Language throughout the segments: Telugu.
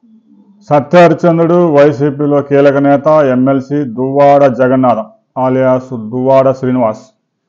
సత్యహరిచంద్రుడు వైసీపీలో కీలక నేత ఎమ్మెల్సీ దువ్వాడ జగన్నాథం ఆలియాస్ దువ్వాడ శ్రీనివాస్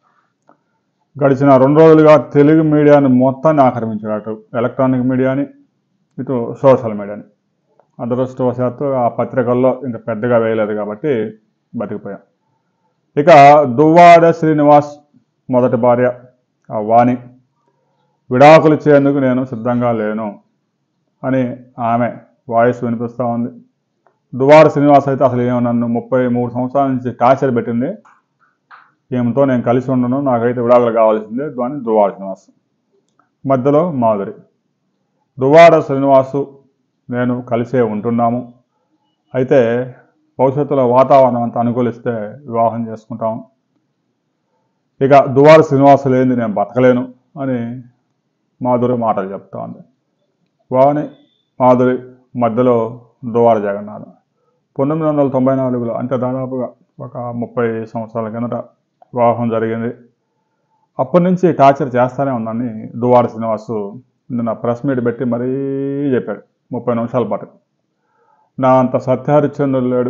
గడిచిన రెండు రోజులుగా తెలుగు మీడియాని మొత్తాన్ని ఆక్రమించాడు అటు ఎలక్ట్రానిక్ మీడియాని ఇటు సోషల్ మీడియాని అదృష్టవశాత్తు ఆ పత్రికల్లో ఇంకా పెద్దగా వేయలేదు కాబట్టి బతికిపోయాం ఇక దువ్వాడ శ్రీనివాస్ మొదటి భార్య ఆ వాణి విడాకులు ఇచ్చేందుకు నేను సిద్ధంగా లేను అని ఆమె వాయిస్ వినిపిస్తూ ఉంది దువార శ్రీనివాస్ అయితే అసలు ఏమో నన్ను ముప్పై మూడు సంవత్సరాల నుంచి టార్చర్ పెట్టింది ఈమెతో నేను కలిసి ఉండను నాకైతే విడాకులు కావాల్సిందే అని దువార శ్రీనివాస్ మధ్యలో మాధురి దువార శ్రీనివాసు నేను కలిసే ఉంటున్నాము అయితే భవిష్యత్తులో వాతావరణం అంతా అనుకూలిస్తే వివాహం చేసుకుంటాము ఇక దువార శ్రీనివాసు లేనిది నేను బతకలేను అని మాధురి మాటలు చెప్తా ఉంది వాని మాధురి మధ్యలో దువార జగన్నాథ్ పంతొమ్మిది వందల తొంభై నాలుగులో అంటే దాదాపుగా ఒక ముప్పై సంవత్సరాల కిందట వివాహం జరిగింది అప్పటి నుంచి టార్చర్ చేస్తానే ఉందని దువార శ్రీనివాసు నిన్న ప్రెస్ మీట్ పెట్టి మరీ చెప్పాడు ముప్పై నిమిషాల పాటు నా అంత సత్యహరిచంద్రుడు లేడు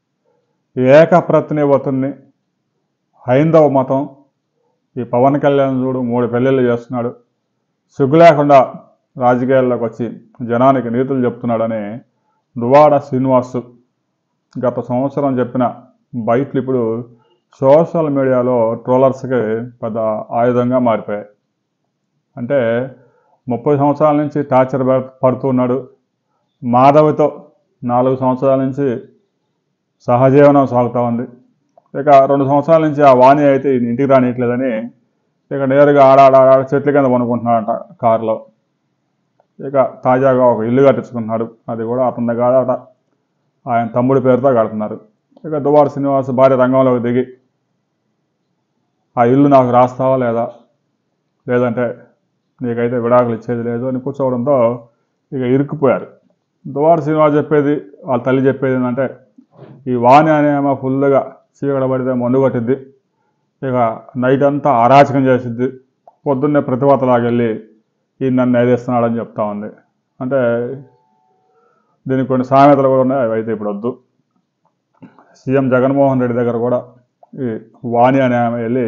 ఏకప్రతినివతుని హైందవ మతం ఈ పవన్ కళ్యాణ్ చూడు మూడు పెళ్ళిళ్ళు చేస్తున్నాడు సిగ్గు లేకుండా రాజకీయాల్లోకి వచ్చి జనానికి నీతులు చెప్తున్నాడని దువాడ శ్రీనివాస్ గత సంవత్సరం చెప్పిన బయట్లు ఇప్పుడు సోషల్ మీడియాలో ట్రోలర్స్కి పెద్ద ఆయుధంగా మారిపోయాయి అంటే ముప్పై సంవత్సరాల నుంచి టార్చర్ పె- పడుతున్నాడు మాధవితో నాలుగు సంవత్సరాల నుంచి సహజీవనం సాగుతూ ఉంది ఇక రెండు సంవత్సరాల నుంచి ఆ వాణి అయితే ఈయన ఇంటికి రానియట్లేదని ఇక నేరుగా ఆడాడ ఆడాడ చెట్ల కింద కొనుక్కుంటున్నాడంట కారులో ఇక తాజాగా ఒక ఇల్లు కట్టించుకుంటున్నాడు అది కూడా అతని కాదట ఆయన తమ్ముడి పేరుతో కడుతున్నారు ఇక దువార శ్రీనివాస్ భార్య రంగంలోకి దిగి ఆ ఇల్లు నాకు రాస్తావా లేదా లేదంటే నీకైతే విడాకులు ఇచ్చేది లేదు అని కూర్చోవడంతో ఇక ఇరుక్కుపోయారు దువార శ్రీనివాస్ చెప్పేది వాళ్ళ తల్లి చెప్పేది ఏంటంటే ఈ వాణి అనే ఆమె ఫుల్గా చీకట పడితే మందు కొట్టిద్ది ఇక నైట్ అంతా అరాచకం చేసిద్ది పొద్దున్నే ప్రతిభతలాగెళ్ళి ఈ నన్ను ఏదేస్తున్నాడని చెప్తా ఉంది అంటే దీనికి కొన్ని సామెతలు కూడా ఉన్నాయి అవి అయితే ఇప్పుడు వద్దు సీఎం జగన్మోహన్ రెడ్డి దగ్గర కూడా ఈ వాణి అనే ఆమె వెళ్ళి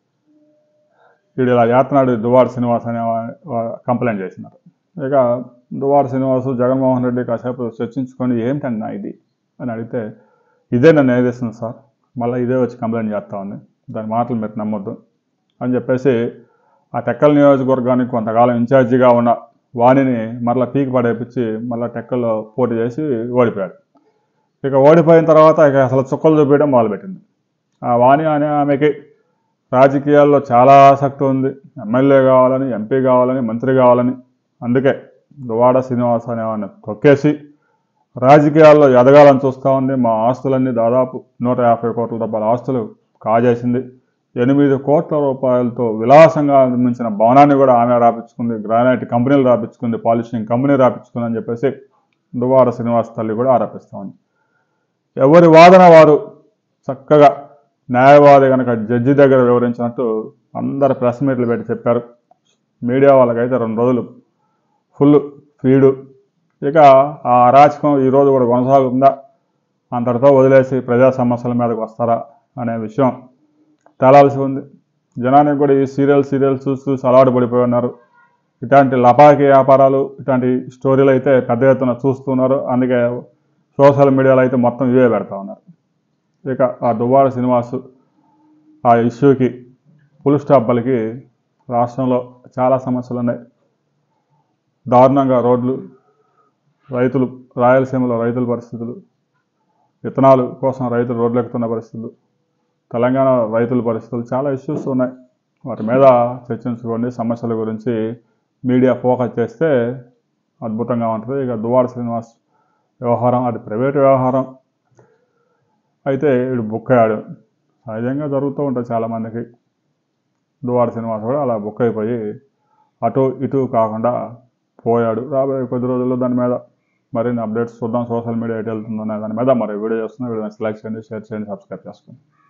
వీడు ఇలా చేస్తున్నాడు దువార్ శ్రీనివాస్ అనే వా- వా- కంప్లైంట్ చేసినారు ఇక దువార్ శ్రీనివాసు జగన్మోహన్ రెడ్డి కాసేపు చర్చించుకొని ఏంటన్నా ఇది అని అడిగితే ఇదే నన్ను ఏదేస్తుంది సార్ మళ్ళీ ఇదే వచ్చి కంప్లైంట్ చేస్తా ఉంది దాని మాటలు మీరు నమ్మొద్దు అని చెప్పేసి ఆ టెక్కల్ నియోజకవర్గానికి కొంతకాలం ఇన్ఛార్జిగా ఉన్న వాణిని మరలా పీకి పడేపించి మళ్ళీ టెక్కల్లో పోటీ చేసి ఓడిపోయాడు ఇక ఓడిపోయిన తర్వాత ఇక అసలు చుక్కలు చూపించడం మొదలుపెట్టింది ఆ వాణి అనే ఆమెకి రాజకీయాల్లో చాలా ఆసక్తి ఉంది ఎమ్మెల్యే కావాలని ఎంపీ కావాలని మంత్రి కావాలని అందుకే దువాడ శ్రీనివాస్ అనేవాడిని తొక్కేసి రాజకీయాల్లో ఎదగాలని చూస్తూ ఉంది మా ఆస్తులన్నీ దాదాపు నూట యాభై కోట్ల రూపాయల ఆస్తులు కాజేసింది ఎనిమిది కోట్ల రూపాయలతో విలాసంగా నిర్మించిన భవనాన్ని కూడా ఆమె రాపించుకుంది గ్రానైట్ కంపెనీలు రాపించుకుంది పాలిషింగ్ కంపెనీ రాపించుకుంది అని చెప్పేసి దువాడ శ్రీనివాస్ తల్లి కూడా ఆరోపిస్తూ ఉంది ఎవరి వాదన వారు చక్కగా న్యాయవాది కనుక జడ్జి దగ్గర వివరించినట్టు అందరు ప్రెస్ మీట్లు పెట్టి చెప్పారు మీడియా వాళ్ళకైతే రెండు రోజులు ఫుల్ ఫీడు ఇక ఆ అరాచకం ఈరోజు కూడా కొనసాగుతుందా అంతటితో వదిలేసి ప్రజా సమస్యల మీదకి వస్తారా అనే విషయం తేలాల్సి ఉంది జనానికి కూడా ఈ సీరియల్ సీరియల్ చూసి చూసి అలవాటు పడిపోయి ఉన్నారు ఇట్లాంటి లపాకి వ్యాపారాలు ఇట్లాంటి స్టోరీలు అయితే పెద్ద ఎత్తున చూస్తున్నారు అందుకే సోషల్ మీడియాలో అయితే మొత్తం ఇవే పెడతా ఉన్నారు ఇక ఆ దువ్వాడ శ్రీనివాసు ఆ ఇష్యూకి ఫుల్ స్టాప్ పలికి రాష్ట్రంలో చాలా సమస్యలు ఉన్నాయి దారుణంగా రోడ్లు రైతులు రాయలసీమలో రైతుల పరిస్థితులు విత్తనాలు కోసం రైతులు రోడ్లు ఎక్కుతున్న పరిస్థితులు తెలంగాణ రైతుల పరిస్థితులు చాలా ఇష్యూస్ ఉన్నాయి వాటి మీద చర్చించుకోండి సమస్యల గురించి మీడియా ఫోకస్ చేస్తే అద్భుతంగా ఉంటుంది ఇక దువాడ శ్రీనివాస్ వ్యవహారం అది ప్రైవేట్ వ్యవహారం అయితే వీడు బుక్ అయ్యాడు సహజంగా జరుగుతూ ఉంటుంది చాలామందికి దువాడ శ్రీనివాస్ కూడా అలా బుక్ అయిపోయి అటు ఇటు కాకుండా పోయాడు రాబోయే కొద్ది రోజుల్లో దాని మీద మరిన్ని అప్డేట్స్ చూద్దాం సోషల్ మీడియా ఎటు వెళ్తుందో అనే దాని మీద మరి వీడియో చేస్తున్నాం వీడియో లైక్ చేయండి షేర్ చేయండి సబ్స్క్రైబ్ చేసుకోండి